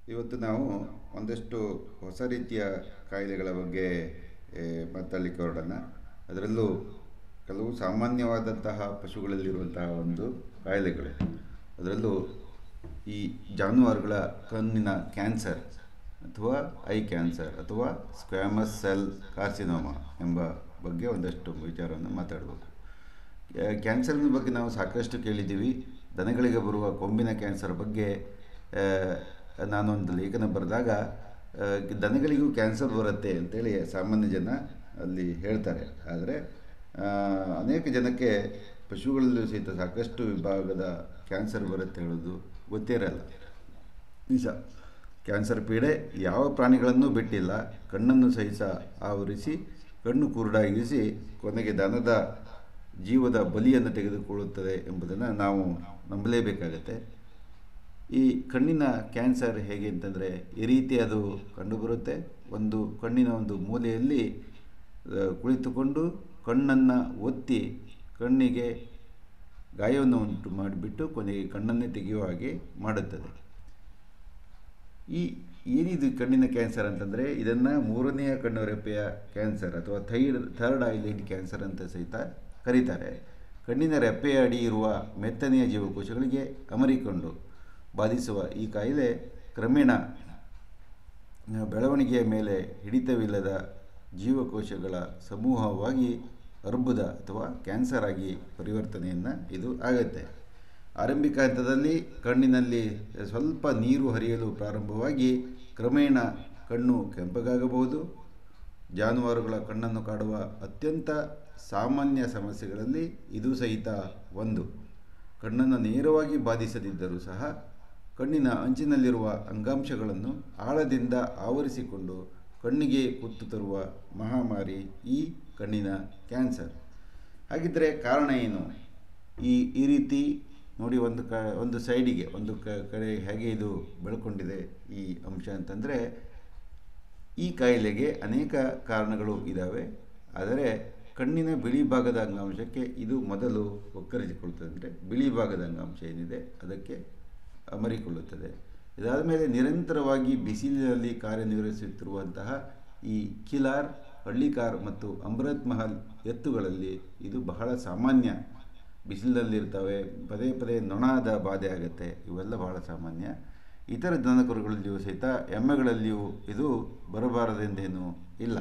ಇವತ್ತು ನಾವು ಒಂದಷ್ಟು ಹೊಸ ರೀತಿಯ ಕಾಯಿಲೆಗಳ ಬಗ್ಗೆ ಏ, ಮಾತಾಡಲಿಕ್ಕೆ ಹೊರಡೋಣ ಅದರಲ್ಲೂ ಕೆಲವು ಸಾಮಾನ್ಯವಾದಂತಹ ಪಶುಗಳಲ್ಲಿರುವಂತಹ ಒಂದು ಕಾಯಿಲೆಗಳು ಅದರಲ್ಲೂ ಈ ಜಾನುವಾರುಗಳ ಕಣ್ಣಿನ ಕ್ಯಾನ್ಸರ್ ಅಥವಾ ಐ ಕ್ಯಾನ್ಸರ್ ಅಥವಾ ಸ್ಕ್ವಾಮಸ್ ಸೆಲ್ ಕಾರ್ಸಿನೋಮಾ ಎಂಬ ಬಗ್ಗೆ ಒಂದಷ್ಟು ವಿಚಾರವನ್ನು ಮಾತಾಡಬೇಕು ಕ್ಯಾ- ಕ್ಯಾನ್ಸರ್ನ ಬಗ್ಗೆ ನಾವು ಸಾಕಷ್ಟು ಕೇಳಿದ್ದೀವಿ ದನಗಳಿಗೆ ಬರುವ ಕೊಂಬಿನ ಕ್ಯಾನ್ಸರ್ ಬಗ್ಗೆ ಆ, ನಾನೊಂದು ಲೇಖನ ಬರೆದಾಗ ಆ, ದನಗಳಿಗೂ ಕ್ಯಾನ್ಸರ್ ಬರುತ್ತೆ ಅಂತೇಳಿ ಸಾಮಾನ್ಯ ಜನ ಅಲ್ಲಿ ಹೇಳ್ತಾರೆ ಆದರೆ ಆ, ಅನೇಕ ಜನಕ್ಕೆ ಪಶುಗಳಲ್ಲೂ ಸಹಿತ ಸಾಕಷ್ಟು ವಿಭಾಗದ ಕ್ಯಾನ್ಸರ್ ಬರುತ್ತೆ ಹೇಳೋದು ಗೊತ್ತೇ ಇರಲ್ಲ ನಿಜ ಕ್ಯಾನ್ಸರ್ ಪೀಡೆ ಯಾವ ಪ್ರಾಣಿಗಳನ್ನೂ ಬಿಟ್ಟಿಲ್ಲ ಕಣ್ಣನ್ನು ಸಹಿತ ಆವರಿಸಿ ಕಣ್ಣು ಕುರುಡಾಗಿಸಿ ಕೊನೆಗೆ ದನದ ಜೀವದ ಬಲಿಯನ್ನು ತೆಗೆದುಕೊಳ್ಳುತ್ತದೆ ಎಂಬುದನ್ನು ನಾವು ನಂಬಲೇಬೇಕಾಗತ್ತೆ ಈ ಕಣ್ಣಿನ ಕ್ಯಾನ್ಸರ್ ಹೇಗೆ ಅಂತಂದರೆ ಈ ರೀತಿ ಅದು ಕಂಡುಬರುತ್ತೆ ಒಂದು ಕಣ್ಣಿನ ಒಂದು ಮೂಲೆಯಲ್ಲಿ ಆ, ಕುಳಿತುಕೊಂಡು ಕಣ್ಣನ್ನು ಒತ್ತಿ ಕಣ್ಣಿಗೆ ಗಾಯವನ್ನು ಉಂಟು ಮಾಡಿಬಿಟ್ಟು ಕೊನೆಗೆ ಕಣ್ಣನ್ನೇ ತೆಗೆಯುವ ಹಾಗೆ ಮಾಡುತ್ತದೆ ಈ ಏನಿದು ಕಣ್ಣಿನ ಕ್ಯಾನ್ಸರ್ ಅಂತಂದರೆ ಇದನ್ನು ಮೂರನೆಯ ಕಣ್ಣು ರೆಪ್ಪೆಯ ಕ್ಯಾನ್ಸರ್ ಅಥವಾ ಥೈಡ್ ಥರ್ಡ್ ಐಲೈಡ್ ಕ್ಯಾನ್ಸರ್ ಅಂತ ಸಹಿತ ಕರೀತಾರೆ ಕಣ್ಣಿನ ರೆಪ್ಪೆಯ ಅಡಿ ಇರುವ ಮೆತ್ತನೆಯ ಜೀವಕೋಶಗಳಿಗೆ ಅಮರಿಕೊಂಡು ಬಾಧಿಸುವ ಈ ಕಾಯಿಲೆ ಕ್ರಮೇಣ ಆ, ಬೆಳವಣಿಗೆಯ ಮೇಲೆ ಹಿಡಿತವಿಲ್ಲದ ಜೀವಕೋಶಗಳ ಸಮೂಹವಾಗಿ ಅರ್ಬುದ ಅಥವಾ ಕ್ಯಾನ್ಸರ್ ಆಗಿ ಪರಿವರ್ತನೆಯನ್ನು ಇದು ಆಗುತ್ತೆ ಆರಂಭಿಕ ಹಂತದಲ್ಲಿ ಕಣ್ಣಿನಲ್ಲಿ ಸ್ವಲ್ಪ ನೀರು ಹರಿಯಲು ಪ್ರಾರಂಭವಾಗಿ ಕ್ರಮೇಣ ಕಣ್ಣು ಕೆಂಪಗಾಗಬಹುದು ಜಾನುವಾರುಗಳ ಕಣ್ಣನ್ನು ಕಾಡುವ ಅತ್ಯಂತ ಸಾಮಾನ್ಯ ಸಮಸ್ಯೆಗಳಲ್ಲಿ ಇದು ಸಹಿತ ಒಂದು ಕಣ್ಣನ್ನು ನೇರವಾಗಿ ಬಾಧಿಸದಿದ್ದರೂ ಸಹ ಕಣ್ಣಿನ ಅಂಚಿನಲ್ಲಿರುವ ಅಂಗಾಂಶಗಳನ್ನು ಆಳದಿಂದ ಆವರಿಸಿಕೊಂಡು ಕಣ್ಣಿಗೆ ಕುತ್ತು ತರುವ ಮಹಾಮಾರಿ ಈ ಕಣ್ಣಿನ ಕ್ಯಾನ್ಸರ್ ಹಾಗಿದ್ದರೆ ಕಾರಣ ಏನು ಈ ಈ ರೀತಿ ನೋಡಿ ಒಂದು ಕ ಒಂದು ಸೈಡಿಗೆ ಒಂದು ಕ ಕಡೆ ಹೇಗೆ ಇದು ಬೆಳ್ಕೊಂಡಿದೆ ಈ ಅಂಶ ಅಂತಂದರೆ ಈ ಕಾಯಿಲೆಗೆ ಅನೇಕ ಕಾರಣಗಳು ಇದ್ದಾವೆ ಆದರೆ ಕಣ್ಣಿನ ಬಿಳಿ ಭಾಗದ ಅಂಗಾಂಶಕ್ಕೆ ಇದು ಮೊದಲು ಒಕ್ಕರಿಸಿಕೊಳ್ಳುತ್ತದೆ ಅಂದರೆ ಬಿಳಿ ಭಾಗದ ಅಂಗಾಂಶ ಏನಿದೆ ಅದಕ್ಕೆ ಅಮರಿಕೊಳ್ಳುತ್ತದೆ ಇದಾದ ಮೇಲೆ ನಿರಂತರವಾಗಿ ಬಿಸಿಲಿನಲ್ಲಿ ಕಾರ್ಯನಿರ್ವಹಿಸುತ್ತಿರುವಂತಹ ಈ ಕಿಲಾರ್ ಹಳ್ಳಿಕಾರ್ ಮತ್ತು ಅಮೃತ್ ಮಹಲ್ ಎತ್ತುಗಳಲ್ಲಿ ಇದು ಬಹಳ ಸಾಮಾನ್ಯ ಬಿಸಿಲಿನಲ್ಲಿರ್ತವೆ ಪದೇ ಪದೇ ನೊಣದ ಬಾಧೆ ಆಗುತ್ತೆ ಇವೆಲ್ಲ ಬಹಳ ಸಾಮಾನ್ಯ ಇತರ ದನಕರುಗಳಲ್ಲಿಯೂ ಸಹಿತ ಎಮ್ಮೆಗಳಲ್ಲಿಯೂ ಇದು ಬರಬಾರದೆಂದೇನೂ ಇಲ್ಲ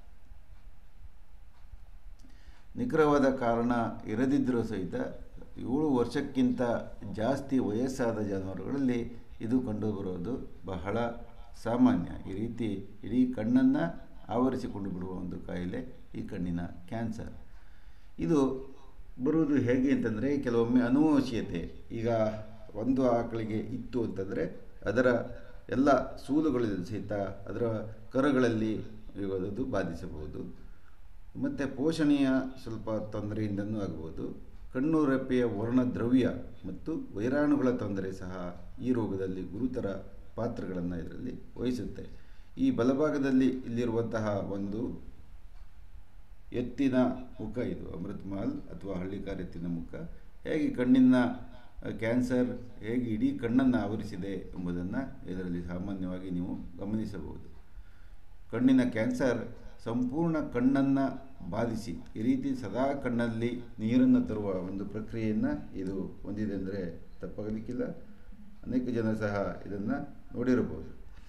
ನಿಖರವಾದ ಕಾರಣ ಇರದಿದ್ದರೂ ಸಹಿತ ಏಳು ವರ್ಷಕ್ಕಿಂತ ಜಾಸ್ತಿ ವಯಸ್ಸಾದ ಜಾನುವಾರುಗಳಲ್ಲಿ ಇದು ಕಂಡುಬರೋದು ಬಹಳ ಸಾಮಾನ್ಯ ಈ ರೀತಿ ಇಡೀ ಕಣ್ಣನ್ನು ಆವರಿಸಿಕೊಂಡು ಬಿಡುವ ಒಂದು ಕಾಯಿಲೆ ಈ ಕಣ್ಣಿನ ಕ್ಯಾನ್ಸರ್ ಇದು ಬರುವುದು ಹೇಗೆ ಅಂತಂದರೆ ಕೆಲವೊಮ್ಮೆ ಅನುವಂಶೀಯತೆ ಈಗ ಒಂದು ಆಕಳಿಗೆ ಇತ್ತು ಅಂತಂದರೆ ಅದರ ಎಲ್ಲ ಸೂಲುಗಳಲ್ಲಿ ಸಹಿತ ಅದರ ಕರುಗಳಲ್ಲಿ ಇರೋದು ಬಾಧಿಸಬಹುದು ಮತ್ತು ಪೋಷಣೆಯ ಸ್ವಲ್ಪ ತೊಂದರೆಯಿಂದನೂ ಆಗಬಹುದು ಕಣ್ಣು ರೆಪ್ಪೆಯ ವರ್ಣದ್ರವ್ಯ ಮತ್ತು ವೈರಾಣುಗಳ ತೊಂದರೆ ಸಹ ಈ ರೋಗದಲ್ಲಿ ಗುರುತರ ಪಾತ್ರಗಳನ್ನು ಇದರಲ್ಲಿ ವಹಿಸುತ್ತೆ ಈ ಬಲಭಾಗದಲ್ಲಿ ಇಲ್ಲಿರುವಂತಹ ಒಂದು ಎತ್ತಿನ ಮುಖ ಇದು ಅಮೃತ್ ಮಹಲ್ ಅಥವಾ ಹಳ್ಳಿಕಾರ್ ಎತ್ತಿನ ಮುಖ ಹೇಗೆ ಕಣ್ಣಿನ ಕ್ಯಾನ್ಸರ್ ಹೇಗೆ ಇಡೀ ಕಣ್ಣನ್ನು ಆವರಿಸಿದೆ ಎಂಬುದನ್ನು ಇದರಲ್ಲಿ ಸಾಮಾನ್ಯವಾಗಿ ನೀವು ಗಮನಿಸಬಹುದು ಕಣ್ಣಿನ ಕ್ಯಾನ್ಸರ್ ಸಂಪೂರ್ಣ ಕಣ್ಣನ್ನು ಬಾಧಿಸಿ ಈ ರೀತಿ ಸದಾ ಕಣ್ಣಲ್ಲಿ ನೀರನ್ನು ತರುವ ಒಂದು ಪ್ರಕ್ರಿಯೆಯನ್ನು ಇದು ಹೊಂದಿದೆ ಅಂದರೆ ತಪ್ಪಾಗಲಿಕ್ಕಿಲ್ಲ ಅನೇಕ ಜನ ಸಹ ಇದನ್ನು ನೋಡಿರಬಹುದು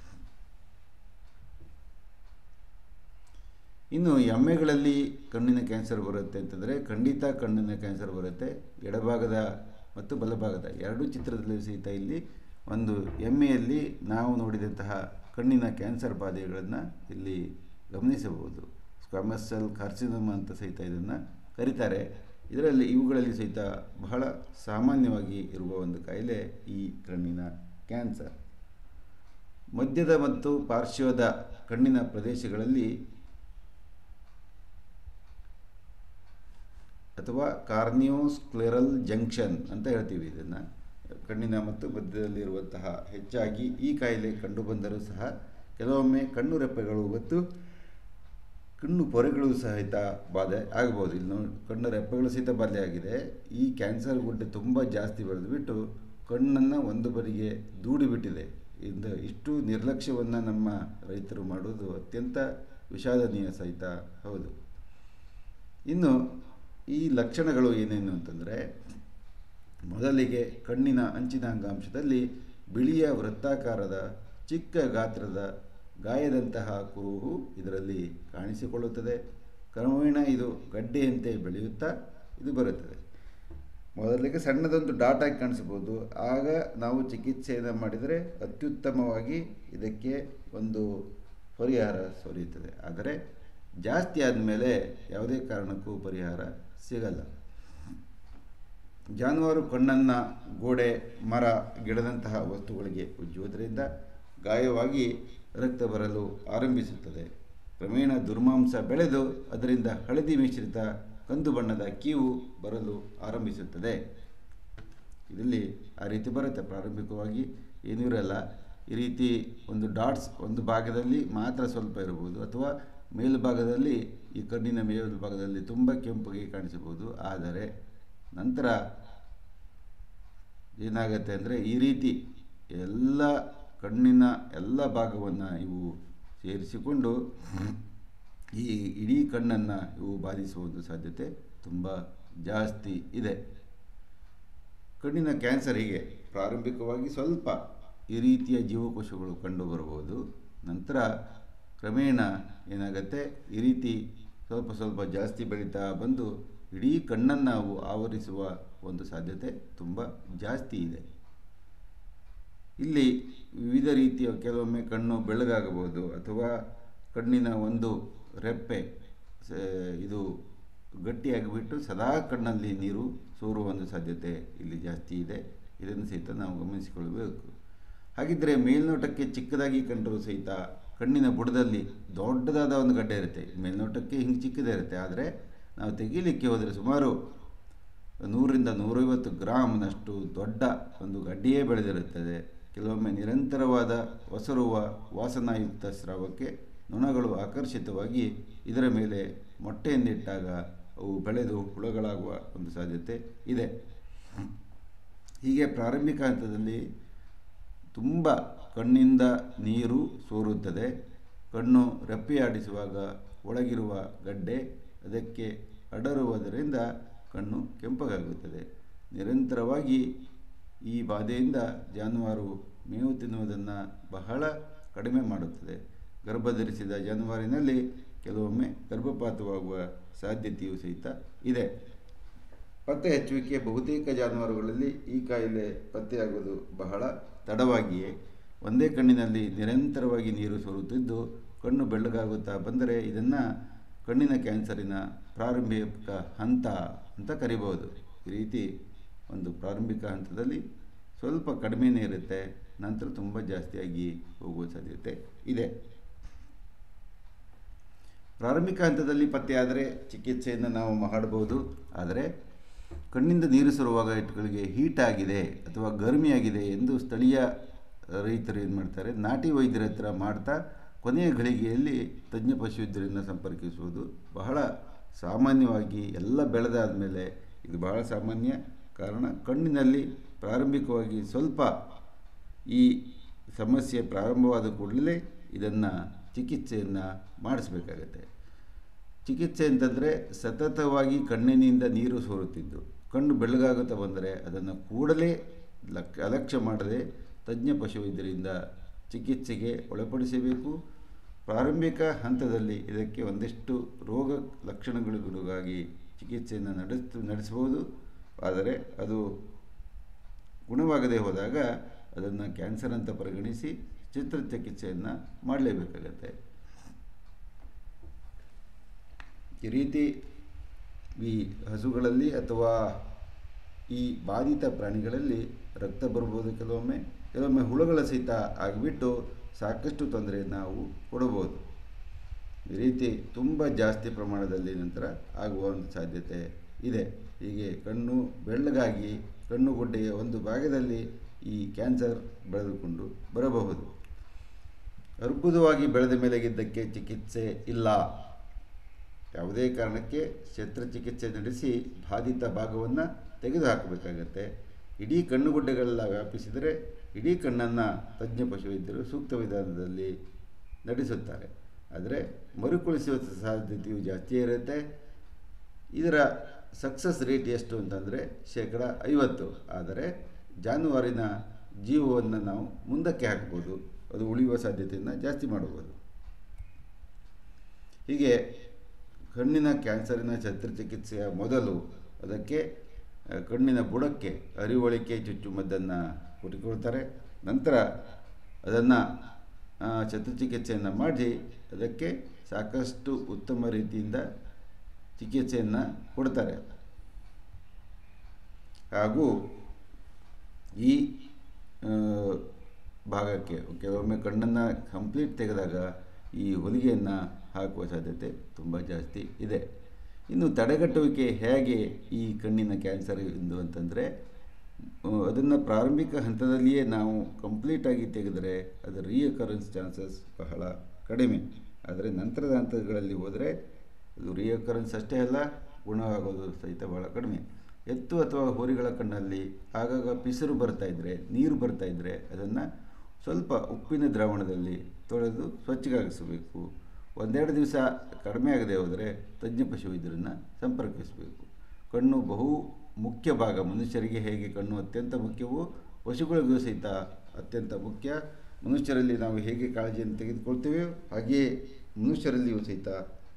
ಇನ್ನು ಎಮ್ಮೆಗಳಲ್ಲಿ ಕಣ್ಣಿನ ಕ್ಯಾನ್ಸರ್ ಬರುತ್ತೆ ಅಂತಂದರೆ ಖಂಡಿತ ಕಣ್ಣಿನ ಕ್ಯಾನ್ಸರ್ ಬರುತ್ತೆ ಎಡಭಾಗದ ಮತ್ತು ಬಲಭಾಗದ ಎರಡೂ ಚಿತ್ರದಲ್ಲಿ ಸಹಿತ ಇಲ್ಲಿ ಒಂದು ಎಮ್ಮೆಯಲ್ಲಿ ನಾವು ನೋಡಿದಂತಹ ಕಣ್ಣಿನ ಕ್ಯಾನ್ಸರ್ ಬಾಧೆಗಳನ್ನು ಇಲ್ಲಿ ಗಮನಿಸಬಹುದು ಸ್ಕ್ವಾಮಸ್ ಸೆಲ್ ಕಾರ್ಸಿನೋಮ ಅಂತ ಸಹಿತ ಇದನ್ನು ಕರೀತಾರೆ ಇದರಲ್ಲಿ ಇವುಗಳಲ್ಲಿ ಸಹಿತ ಬಹಳ ಸಾಮಾನ್ಯವಾಗಿ ಇರುವ ಒಂದು ಕಾಯಿಲೆ ಈ ಕಣ್ಣಿನ ಕ್ಯಾನ್ಸರ್ ಮಧ್ಯದ ಮತ್ತು ಪಾರ್ಶ್ವದ ಕಣ್ಣಿನ ಪ್ರದೇಶಗಳಲ್ಲಿ ಅಥವಾ ಕಾರ್ನಿಯೋಸ್ಕ್ಲೆರಲ್ ಜಂಕ್ಷನ್ ಅಂತ ಹೇಳ್ತೀವಿ ಇದನ್ನು ಕಣ್ಣಿನ ಮತ್ತು ಮಧ್ಯದಲ್ಲಿರುವಂತಹ ಹೆಚ್ಚಾಗಿ ಈ ಕಾಯಿಲೆ ಕಂಡುಬಂದರೂ ಸಹ ಕೆಲವೊಮ್ಮೆ ಕಣ್ಣು ರೆಪ್ಪೆಗಳು ಮತ್ತು ಕಣ್ಣು ಪೊರೆಗಳು ಸಹಿತ ಬಾಧೆ ಆಗಬಹುದು ಇಲ್ಲಿ ನೋಡಿ ಕಣ್ಣು ರೆಪ್ಪೆಗಳು ಸಹಿತ ಬಾಧೆ ಆಗಿದೆ ಈ ಕ್ಯಾನ್ಸರ್ ಗುಡ್ಡೆ ತುಂಬ ಜಾಸ್ತಿ ಬೆಳೆದುಬಿಟ್ಟು ಕಣ್ಣನ್ನು ಒಂದು ಬದಿಗೆ ದೂಡಿ ಬಿಟ್ಟಿದೆ ಇಂದ ಇಷ್ಟು ನಿರ್ಲಕ್ಷ್ಯವನ್ನು ನಮ್ಮ ರೈತರು ಮಾಡೋದು ಅತ್ಯಂತ ವಿಷಾದನೀಯ ಸಹಿತ ಹೌದು ಇನ್ನು ಈ ಲಕ್ಷಣಗಳು ಏನೇನು ಅಂತಂದರೆ ಮೊದಲಿಗೆ ಕಣ್ಣಿನ ಅಂಚಿನ ಅಂಗಾಂಶದಲ್ಲಿ ಬಿಳಿಯ ವೃತ್ತಾಕಾರದ ಚಿಕ್ಕ ಗಾತ್ರದ ಗಾಯದಂತಹ ಕುರುಹು ಇದರಲ್ಲಿ ಕಾಣಿಸಿಕೊಳ್ಳುತ್ತದೆ ಕ್ರಮೇಣ ಇದು ಗಡ್ಡೆಯಂತೆ ಬೆಳೆಯುತ್ತಾ ಇದು ಬರುತ್ತದೆ ಮೊದಲಿಗೆ ಸಣ್ಣದೊಂದು ಡಾಟ್ ಆಗಿ ಕಾಣಿಸ್ಬೋದು ಆಗ ನಾವು ಚಿಕಿತ್ಸೆಯನ್ನು ಮಾಡಿದರೆ ಅತ್ಯುತ್ತಮವಾಗಿ ಇದಕ್ಕೆ ಒಂದು ಪರಿಹಾರ ದೊರೆಯುತ್ತದೆ ಆದರೆ ಜಾಸ್ತಿ ಆದಮೇಲೆ ಯಾವುದೇ ಕಾರಣಕ್ಕೂ ಪರಿಹಾರ ಸಿಗಲ್ಲ ಜಾನುವಾರು ಕಣ್ಣನ್ನು ಗೋಡೆ ಮರ ಗಿಡದಂತಹ ವಸ್ತುಗಳಿಗೆ ಉಜ್ಜುವುದರಿಂದ ಗಾಯವಾಗಿ ರಕ್ತ ಬರಲು ಆರಂಭಿಸುತ್ತದೆ ಕ್ರಮೇಣ ದುರ್ಮಾಂಸ ಬೆಳೆದು ಅದರಿಂದ ಹಳದಿ ಮಿಶ್ರಿತ ಕಂದು ಬಣ್ಣದ ಕೀವು ಬರಲು ಆರಂಭಿಸುತ್ತದೆ ಇದರಲ್ಲಿ ಆ ರೀತಿ ಬರುತ್ತೆ ಪ್ರಾರಂಭಿಕವಾಗಿ ಏನೂ ಇರಲ್ಲ ಈ ರೀತಿ ಒಂದು ಡಾಟ್ಸ್ ಒಂದು ಭಾಗದಲ್ಲಿ ಮಾತ್ರ ಸ್ವಲ್ಪ ಇರಬಹುದು ಅಥವಾ ಮೇಲ್ಭಾಗದಲ್ಲಿ ಈ ಕಣ್ಣಿನ ಮೇಲ್ಭಾಗದಲ್ಲಿ ತುಂಬ ಕೆಂಪಗೆ ಕಾಣಿಸಬಹುದು ಆದರೆ ನಂತರ ಏನಾಗುತ್ತೆ ಅಂದರೆ ಈ ರೀತಿ ಎಲ್ಲ ಕಣ್ಣಿನ ಎಲ್ಲ ಭಾಗವನ್ನು ಇವು ಸೇರಿಸಿಕೊಂಡು ಈ ಇಡೀ ಕಣ್ಣನ್ನು ಇವು ಬಾಧಿಸುವ ಒಂದು ಸಾಧ್ಯತೆ ತುಂಬ ಜಾಸ್ತಿ ಇದೆ ಕಣ್ಣಿನ ಕ್ಯಾನ್ಸರ್ ಹೀಗೆ ಪ್ರಾರಂಭಿಕವಾಗಿ ಸ್ವಲ್ಪ ಈ ರೀತಿಯ ಜೀವಕೋಶಗಳು ಕಂಡುಬರಬಹುದು ನಂತರ ಕ್ರಮೇಣ ಏನಾಗುತ್ತೆ ಈ ರೀತಿ ಸ್ವಲ್ಪ ಸ್ವಲ್ಪ ಜಾಸ್ತಿ ಬೆಳೀತಾ ಬಂದು ಇಡೀ ಕಣ್ಣನ್ನು ನಾವು ಆವರಿಸುವ ಒಂದು ಸಾಧ್ಯತೆ ತುಂಬ ಜಾಸ್ತಿ ಇದೆ ಇಲ್ಲಿ ವಿವಿಧ ರೀತಿಯ ಕೆಲವೊಮ್ಮೆ ಕಣ್ಣು ಬೆಳಗಾಗಬಹುದು ಅಥವಾ ಕಣ್ಣಿನ ಒಂದು ರೆಪ್ಪೆ ಇದು ಗಟ್ಟಿಯಾಗಿಬಿಟ್ಟು ಸದಾ ಕಣ್ಣಲ್ಲಿ ನೀರು ಸೋರುವ ಒಂದು ಸಾಧ್ಯತೆ ಇಲ್ಲಿ ಜಾಸ್ತಿ ಇದೆ ಇದನ್ನು ಸಹಿತ ನಾವು ಗಮನಿಸಿಕೊಳ್ಳಬೇಕು ಹಾಗಿದ್ದರೆ ಮೇಲ್ನೋಟಕ್ಕೆ ಚಿಕ್ಕದಾಗಿ ಕಂಡರೂ ಸಹಿತ ಕಣ್ಣಿನ ಬುಡದಲ್ಲಿ ದೊಡ್ಡದಾದ ಒಂದು ಗಡ್ಡೆ ಇರುತ್ತೆ ಮೇಲ್ನೋಟಕ್ಕೆ ಹಿಂಗೆ ಚಿಕ್ಕದೇ ಇರುತ್ತೆ ಆದರೆ ನಾವು ತೆಗೀಲಿಕ್ಕೆ ಹೋದರೆ ಸುಮಾರು ನೂರರಿಂದ ನೂರೈವತ್ತು ಗ್ರಾಮ್ನಷ್ಟು ದೊಡ್ಡ ಒಂದು ಗಡ್ಡೆಯೇ ಬೆಳೆದಿರುತ್ತದೆ ಕೆಲವೊಮ್ಮೆ ನಿರಂತರವಾದ ಒಸರುವ ವಾಸನಾಯುಕ್ತ ಸ್ರಾವಕ್ಕೆ ನೊಣಗಳು ಆಕರ್ಷಿತವಾಗಿ ಇದರ ಮೇಲೆ ಮೊಟ್ಟೆಯನ್ನಿಟ್ಟಾಗ ಅವು ಬೆಳೆದು ಹುಳಗಳಾಗುವ ಒಂದು ಸಾಧ್ಯತೆ ಇದೆ ಹೀಗೆ ಪ್ರಾರಂಭಿಕ ಹಂತದಲ್ಲಿ ತುಂಬ ಕಣ್ಣಿಂದ ನೀರು ಸೋರುತ್ತದೆ ಕಣ್ಣು ರೆಪ್ಪೆಯಾಡಿಸುವಾಗ ಒಳಗಿರುವ ಗಡ್ಡೆ ಅದಕ್ಕೆ ಅಡರುವುದರಿಂದ ಕಣ್ಣು ಕೆಂಪಗಾಗುತ್ತದೆ ನಿರಂತರವಾಗಿ ಈ ಬಾಧೆಯಿಂದ ಜಾನುವಾರು ಮೇವು ತಿನ್ನುವುದನ್ನು ಬಹಳ ಕಡಿಮೆ ಮಾಡುತ್ತದೆ ಗರ್ಭಧರಿಸಿದ ಜಾನುವಾರಿನಲ್ಲಿ ಕೆಲವೊಮ್ಮೆ ಗರ್ಭಪಾತವಾಗುವ ಸಾಧ್ಯತೆಯೂ ಸಹಿತ ಇದೆ ಪತ್ತೆ ಹಚ್ಚುವಿಕೆ ಬಹುತೇಕ ಜಾನುವಾರುಗಳಲ್ಲಿ ಈ ಕಾಯಿಲೆ ಪತ್ತೆಯಾಗುವುದು ಬಹಳ ತಡವಾಗಿಯೇ ಒಂದೇ ಕಣ್ಣಿನಲ್ಲಿ ನಿರಂತರವಾಗಿ ನೀರು ಸೋರುತ್ತಿದ್ದು ಕಣ್ಣು ಬೆಳ್ಳಗಾಗುತ್ತಾ ಬಂದರೆ ಇದನ್ನು ಕಣ್ಣಿನ ಕ್ಯಾನ್ಸರಿನ ಪ್ರಾರಂಭಿಕ ಹಂತ ಅಂತ ಕರಿಬೋದು ಈ ರೀತಿ ಒಂದು ಪ್ರಾರಂಭಿಕ ಹಂತದಲ್ಲಿ ಸ್ವಲ್ಪ ಕಡಿಮೆನೇ ಇರುತ್ತೆ ನಂತರ ತುಂಬ ಜಾಸ್ತಿಯಾಗಿ ಹೋಗುವ ಸಾಧ್ಯತೆ ಇದೆ ಪ್ರಾರಂಭಿಕ ಹಂತದಲ್ಲಿ ಪತ್ತೆಯಾದರೆ ಚಿಕಿತ್ಸೆಯನ್ನು ನಾವು ಮಾಡಬಹುದು ಆದರೆ ಕಣ್ಣಿಂದ ನೀರು ಸರುವಾಗ ಇಟ್ಗಳಿಗೆ ಹೀಟ್ ಆಗಿದೆ ಅಥವಾ ಗರ್ಮಿಯಾಗಿದೆ ಎಂದು ಸ್ಥಳೀಯ ರೈತರು ಏನು ಮಾಡ್ತಾರೆ ನಾಟಿ ವೈದ್ಯರ ಹತ್ರ ಮಾಡ್ತಾ ಕೊನೆಯ ಘಳಿಗೆಯಲ್ಲಿ ತಜ್ಞ ಪಶುವೈದ್ಯರನ್ನು ಸಂಪರ್ಕಿಸುವುದು ಬಹಳ ಸಾಮಾನ್ಯವಾಗಿ ಎಲ್ಲ ಬೆಳೆದಾದ ಮೇಲೆ ಇದು ಬಹಳ ಸಾಮಾನ್ಯ ಕಾರಣ ಕಣ್ಣಿನಲ್ಲಿ ಪ್ರಾರಂಭಿಕವಾಗಿ ಸ್ವಲ್ಪ ಈ ಸಮಸ್ಯೆ ಪ್ರಾರಂಭವಾದ ಕೂಡಲೇ ಇದನ್ನು ಚಿಕಿತ್ಸೆಯನ್ನು ಮಾಡಿಸ್ಬೇಕಾಗತ್ತೆ ಚಿಕಿತ್ಸೆ ಅಂತಂದರೆ ಸತತವಾಗಿ ಕಣ್ಣಿನಿಂದ ನೀರು ಸೋರುತ್ತಿದ್ದು ಕಣ್ಣು ಬೆಳಗಾಗುತ್ತಾ ಬಂದರೆ ಅದನ್ನು ಕೂಡಲೇ ಲಕ್ ಅಲಕ್ಷ್ಯ ಮಾಡದೆ ತಜ್ಞ ಪಶುವೈದ್ಯರಿಂದ ಚಿಕಿತ್ಸೆಗೆ ಒಳಪಡಿಸಬೇಕು ಪ್ರಾರಂಭಿಕ ಹಂತದಲ್ಲಿ ಇದಕ್ಕೆ ಒಂದಿಷ್ಟು ರೋಗ ಲಕ್ಷಣಗಳಿಗಾಗಿ ಚಿಕಿತ್ಸೆಯನ್ನು ನಡೆಸ್ ನಡೆಸಬಹುದು ಆದರೆ ಅದು ಗುಣವಾಗದೇ ಹೋದಾಗ ಅದನ್ನು ಕ್ಯಾನ್ಸರ್ ಅಂತ ಪರಿಗಣಿಸಿ ಚಿತ್ರ ಚಿಕಿತ್ಸೆಯನ್ನು ಮಾಡಲೇಬೇಕಾಗತ್ತೆ ಈ ರೀತಿ ಈ ಹಸುಗಳಲ್ಲಿ ಅಥವಾ ಈ ಬಾಧಿತ ಪ್ರಾಣಿಗಳಲ್ಲಿ ರಕ್ತ ಬರ್ಬೋದು ಕೆಲವೊಮ್ಮೆ ಕೆಲವೊಮ್ಮೆ ಹುಳುಗಳ ಸಹಿತ ಆಗಿಬಿಟ್ಟು ಸಾಕಷ್ಟು ತೊಂದರೆಯನ್ನು ನಾವು ಕೊಡಬಹುದು ಈ ರೀತಿ ತುಂಬ ಜಾಸ್ತಿ ಪ್ರಮಾಣದಲ್ಲಿ ನಂತರ ಆಗುವ ಒಂದು ಸಾಧ್ಯತೆ ಇದೆ ಹೀಗೆ ಕಣ್ಣು ಬೆಳ್ಳಗಾಗಿ ಕಣ್ಣುಗುಡ್ಡೆಯ ಒಂದು ಭಾಗದಲ್ಲಿ ಈ ಕ್ಯಾನ್ಸರ್ ಬೆಳೆದುಕೊಂಡು ಬರಬಹುದು ಅರ್ಬುದವಾಗಿ ಬೆಳೆದ ಮೇಲೆಗಿದ್ದಕ್ಕೆ ಚಿಕಿತ್ಸೆ ಇಲ್ಲ ಯಾವುದೇ ಕಾರಣಕ್ಕೆ ಶಸ್ತ್ರಚಿಕಿತ್ಸೆ ನಡೆಸಿ ಬಾಧಿತ ಭಾಗವನ್ನು ತೆಗೆದುಹಾಕಬೇಕಾಗತ್ತೆ ಇಡೀ ಕಣ್ಣುಗುಡ್ಡೆಗಳೆಲ್ಲ ವ್ಯಾಪಿಸಿದರೆ ಇಡೀ ಕಣ್ಣನ್ನು ತಜ್ಞ ಪಶುವೈದ್ಯರು ಸೂಕ್ತ ವಿಧಾನದಲ್ಲಿ ನಡೆಸುತ್ತಾರೆ ಆದರೆ ಮರುಕಳಿಸುವ ಸಾಧ್ಯತೆಯು ಜಾಸ್ತಿ ಇರುತ್ತೆ ಇದರ ಸಕ್ಸಸ್ ರೇಟ್ ಎಷ್ಟು ಅಂತಂದರೆ ಶೇಕಡ ಐವತ್ತು ಆದರೆ ಜಾನುವಾರಿನ ಜೀವವನ್ನು ನಾವು ಮುಂದಕ್ಕೆ ಹಾಕ್ಬೋದು ಅದು ಉಳಿಯುವ ಸಾಧ್ಯತೆಯನ್ನು ಜಾಸ್ತಿ ಮಾಡಬಹುದು ಹೀಗೆ ಕಣ್ಣಿನ ಕ್ಯಾನ್ಸರಿನ ಶಸ್ತ್ರಚಿಕಿತ್ಸೆಯ ಮೊದಲು ಅದಕ್ಕೆ ಆ, ಕಣ್ಣಿನ ಬುಡಕ್ಕೆ ಅರಿವಳಿಕೆ ಚುಚ್ಚುಮದ್ದನ್ನು ಕೊಟ್ಟಿಕೊಳ್ತಾರೆ ನಂತರ ಅದನ್ನು ಶಸ್ತ್ರಚಿಕಿತ್ಸೆಯನ್ನು ಮಾಡಿ ಅದಕ್ಕೆ ಸಾಕಷ್ಟು ಉತ್ತಮ ರೀತಿಯಿಂದ ಚಿಕಿತ್ಸೆಯನ್ನು ಕೊಡ್ತಾರೆ ಹಾಗೂ ಈ ಆ, ಭಾಗಕ್ಕೆ ಕೆಲವೊಮ್ಮೆ ಕಣ್ಣನ್ನು ಕಂಪ್ಲೀಟ್ ತೆಗೆದಾಗ ಈ ಹೊಲಿಗೆಯನ್ನು ಹಾಕುವ ಸಾಧ್ಯತೆ ತುಂಬ ಜಾಸ್ತಿ ಇದೆ ಇನ್ನು ತಡೆಗಟ್ಟುವಿಕೆ ಹೇಗೆ ಈ ಕಣ್ಣಿನ ಕ್ಯಾನ್ಸರ್ ಎಂದು ಅಂತಂದರೆ ಅದನ್ನು ಪ್ರಾರಂಭಿಕ ಹಂತದಲ್ಲಿಯೇ ನಾವು ಕಂಪ್ಲೀಟಾಗಿ ತೆಗೆದರೆ ಅದರ ರೀಅಕರೆನ್ಸ್ ಚಾನ್ಸಸ್ ಬಹಳ ಕಡಿಮೆ ಆದರೆ ನಂತರದ ಹಂತಗಳಲ್ಲಿ ಹೋದರೆ ಅದು ರೀಅಕರೆನ್ಸ್ ಅಷ್ಟೇ ಅಲ್ಲ ಗುಣವಾಗೋದು ಸಹಿತ ಬಹಳ ಕಡಿಮೆ ಎತ್ತು ಅಥವಾ ಹೋರಿಗಳ ಕಣ್ಣಲ್ಲಿ ಆಗಾಗ ಪಿಸರು ಬರ್ತಾ ಇದ್ದರೆ ನೀರು ಬರ್ತಾ ಇದ್ದರೆ ಅದನ್ನು ಸ್ವಲ್ಪ ಉಪ್ಪಿನ ದ್ರಾವಣದಲ್ಲಿ ತೊಳೆದು ಸ್ವಚ್ಛಗಾಗಿಸಬೇಕು ಒಂದೆರಡು ದಿವಸ ಕಡಿಮೆ ಆಗದೆ ಹೋದರೆ ತಜ್ಞ ಪಶುವೈದ್ಯರನ್ನು ಸಂಪರ್ಕಿಸಬೇಕು ಕಣ್ಣು ಬಹು ಮುಖ್ಯ ಭಾಗ ಮನುಷ್ಯರಿಗೆ ಹೇಗೆ ಕಣ್ಣು ಅತ್ಯಂತ ಮುಖ್ಯವೋ ಪಶುಗಳಿಗೂ ಸಹಿತ ಅತ್ಯಂತ ಮುಖ್ಯ ಮನುಷ್ಯರಲ್ಲಿ ನಾವು ಹೇಗೆ ಕಾಳಜಿಯನ್ನು ತೆಗೆದುಕೊಳ್ತೇವೆಯೋ ಹಾಗೆಯೇ ಮನುಷ್ಯರಲ್ಲಿಯೂ ಸಹಿತ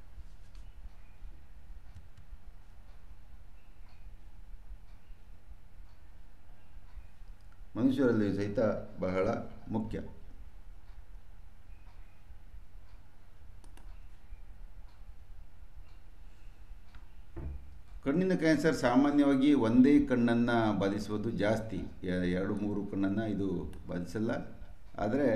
ಮನುಷ್ಯರಲ್ಲಿಯೂ ಸಹಿತ ಬಹಳ ಮುಖ್ಯ ಕಣ್ಣಿನ ಕ್ಯಾನ್ಸರ್ ಸಾಮಾನ್ಯವಾಗಿ ಒಂದೇ ಕಣ್ಣನ್ನು ಬಾಧಿಸುವುದು ಜಾಸ್ತಿ ಎ- ಎರಡು ಮೂರು ಕಣ್ಣನ್ನು ಇದು ಬಾಧಿಸಲ್ಲ ಆದರೆ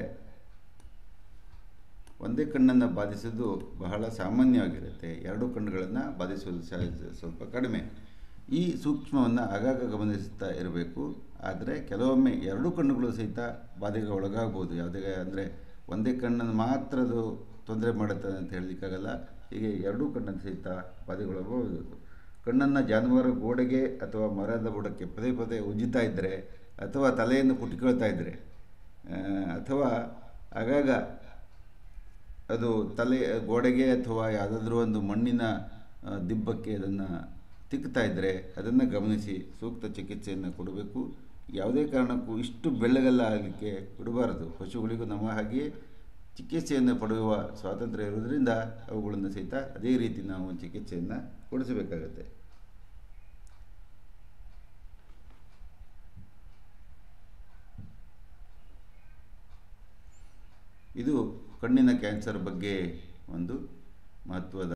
ಒಂದೇ ಕಣ್ಣನ್ನು ಬಾಧಿಸೋದು ಬಹಳ ಸಾಮಾನ್ಯವಾಗಿರುತ್ತೆ ಎರಡು ಕಣ್ಣುಗಳನ್ನು ಬಾಧಿಸುವುದು ಸಹ ಸ್ವಲ್ಪ ಕಡಿಮೆ ಈ ಸೂಕ್ಷ್ಮವನ್ನು ಆಗಾಗ ಗಮನಿಸ್ತಾ ಇರಬೇಕು ಆದರೆ ಕೆಲವೊಮ್ಮೆ ಎರಡು ಕಣ್ಣುಗಳು ಸಹಿತ ಬಾಧೆಗೆ ಒಳಗಾಗ್ಬೋದು ಯಾವುದೇ ಅಂದರೆ ಒಂದೇ ಕಣ್ಣನ್ನು ಮಾತ್ರ ಅದು ತೊಂದರೆ ಮಾಡುತ್ತದೆ ಅಂತ ಹೇಳಲಿಕ್ಕಾಗಲ್ಲ ಹೀಗೆ ಎರಡೂ ಕಣ್ಣನ್ನು ಸಹಿತ ಬಾಧೆಗೊಳಗಬಹುದು ಕಣ್ಣನ್ನು ಜಾನುವಾರು ಗೋಡೆಗೆ ಅಥವಾ ಮರದ ಬುಡಕ್ಕೆ ಪದೇ ಪದೇ ಉಜ್ಜುತ್ತಾ ಇದ್ದರೆ ಅಥವಾ ತಲೆಯನ್ನು ಕುಟ್ಕೊಳ್ತಾ ಇದ್ದರೆ ಆ, ಅಥವಾ ಆಗಾಗ ಅದು ತಲೆ ಗೋಡೆಗೆ ಅಥವಾ ಯಾವುದಾದ್ರೂ ಒಂದು ಮಣ್ಣಿನ ಆ, ದಿಬ್ಬಕ್ಕೆ ಅದನ್ನು ತಿಕ್ತಾ ಇದ್ದರೆ ಅದನ್ನು ಗಮನಿಸಿ ಸೂಕ್ತ ಚಿಕಿತ್ಸೆಯನ್ನು ಕೊಡಬೇಕು ಯಾವುದೇ ಕಾರಣಕ್ಕೂ ಇಷ್ಟು ಬೆಳ್ಳಗೆಲ್ಲ ಆಗಲಿಕ್ಕೆ ಬಿಡಬಾರದು ಪಶುಗಳಿಗೂ ನಮ್ಮ ಹಾಗೆಯೇ ಚಿಕಿತ್ಸೆಯನ್ನು ಪಡೆಯುವ ಸ್ವಾತಂತ್ರ್ಯ ಇರೋದರಿಂದ ಅವುಗಳನ್ನು ಸಹಿತ ಅದೇ ರೀತಿ ನಾವು ಚಿಕಿತ್ಸೆಯನ್ನು ಕೊಡಿಸಬೇಕಾಗತ್ತೆ ಇದು ಕಣ್ಣಿನ ಕ್ಯಾನ್ಸರ್ ಬಗ್ಗೆ ಒಂದು ಮಹತ್ವದ